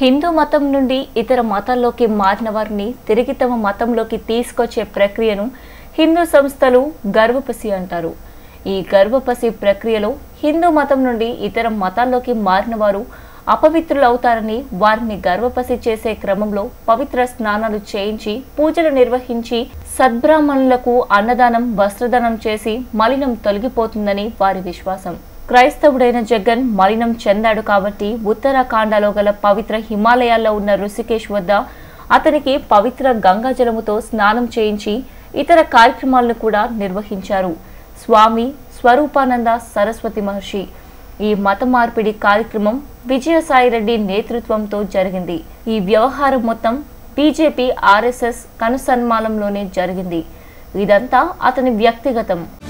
హిందూ మతం నుండి ఇతర మతాల్లోకి మారిన వారిని తిరిగి తమ మతంలోకి తీసుకొచ్చే ప్రక్రియను హిందూ సంస్థలు గర్భపసి అంటారు ఈ గర్భపసి ప్రక్రియలో హిందూ మతం నుండి ఇతర మతాల్లోకి మారిన వారు అపవిత్రులవుతారని వారిని గర్భపసి చేసే క్రమంలో పవిత్ర స్నానాలు చేయించి పూజలు నిర్వహించి సద్బ్రాహ్మణులకు అన్నదానం వస్త్రదానం చేసి మలినం తొలగిపోతుందని వారి విశ్వాసం క్రైస్తవుడైన జగన్ మలినం చెందాడు కాబట్టి ఉత్తరాఖండలో గల పవిత్ర హిమాలయాల్లో ఉన్న ఋషికేశ్ వద్ద అతనికి పవిత్ర గంగాజలముతో స్నానం చేయించి ఇతర కార్యక్రమాలను కూడా నిర్వహించారు స్వామి స్వరూపానంద సరస్వతి మహర్షి ఈ మత మార్పిడి కార్యక్రమం విజయసాయిరెడ్డి నేతృత్వంతో జరిగింది ఈ వ్యవహారం మొత్తం బీజేపీ ఆర్ఎస్ఎస్ కనుసన్మానంలోనే జరిగింది ఇదంతా అతని వ్యక్తిగతం